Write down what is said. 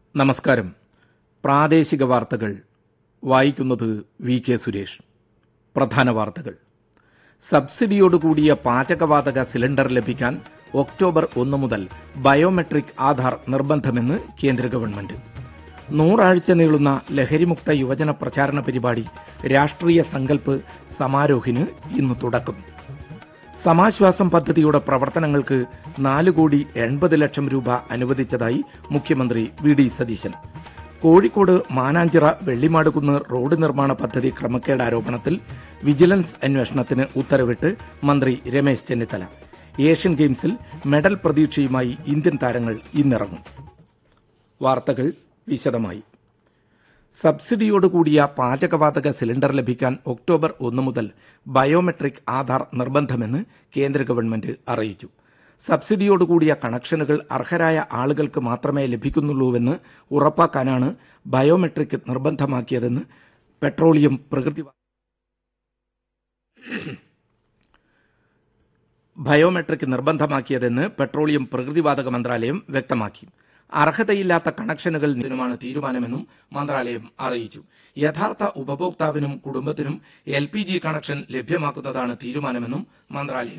നമസ്കാരം പ്രാദേശിക വാർത്തകൾ വായിക്കുന്നത് വി കെ സുരേഷ് പ്രധാന വാർത്തകൾ സബ്സിഡിയോടുകൂടിയ പാചകവാതക സിലിണ്ടർ ലഭിക്കാൻ ഒക്ടോബർ ഒന്ന് മുതൽ ബയോമെട്രിക് ആധാർ നിർബന്ധമെന്ന് കേന്ദ്ര ഗവൺമെന്റ് നൂറാഴ്ച നീളുന്ന ലഹരിമുക്ത യുവജന പ്രചാരണ പരിപാടി രാഷ്ട്രീയ സങ്കല്പ് സമാരോഹിന് ഇന്ന് തുടക്കം സമാശ്വാസം പദ്ധതിയുടെ പ്രവർത്തനങ്ങൾക്ക് നാല് കോടി എൺപത് ലക്ഷം രൂപ അനുവദിച്ചതായി മുഖ്യമന്ത്രി V D Satheesan Kozhikode Mananchira Vellimadukunnu road നിർമ്മാണ പദ്ധതി ക്രമക്കേട് ആരോപണത്തിൽ വിജിലൻസ് അന്വേഷണത്തിന് ഉത്തരവിട്ട് മന്ത്രി രമേശ് ചെന്നിത്തല ഏഷ്യൻ ഗെയിംസിൽ മെഡൽ പ്രതീക്ഷയുമായി ഇന്ത്യൻ താരങ്ങൾ ഇന്നിറങ്ങും വാർത്തകൾ വിശദമായി സബ്സിഡിയോടുകൂടിയ പാചകവാതക സിലിണ്ടർ ലഭിക്കാൻ ഒക്ടോബർ ഒന്ന് മുതൽ ബയോമെട്രിക് ആധാർ നിർബന്ധമെന്ന് കേന്ദ്ര ഗവൺമെന്റ് അറിയിച്ചു സബ്സിഡിയോടുകൂടിയ കണക്ഷനുകൾ അർഹരായ ആളുകൾക്ക് മാത്രമേ ലഭിക്കുന്നുള്ളൂവെന്ന് ഉറപ്പാക്കാനാണ് ബയോമെട്രിക് നിർബന്ധമാക്കിയതെന്ന് പെട്രോളിയം പ്രകൃതി ബയോമെട്രിക് നിർബന്ധമാക്കിയതെന്ന് പെട്രോളിയം പ്രകൃതിവാതക മന്ത്രാലയം വ്യക്തമാക്കി അർഹതയില്ലാത്ത കണക്ഷനുകൾ ഇതിനുമാണ് തീരുമാനമെന്നും മന്ത്രാലയം അറിയിച്ചു യഥാർത്ഥ ഉപഭോക്താവിനും കുടുംബത്തിനും എൽ പി ജി കണക്ഷൻ ലഭ്യമാക്കുന്നതാണ് തീരുമാനമെന്നും മന്ത്രാലയം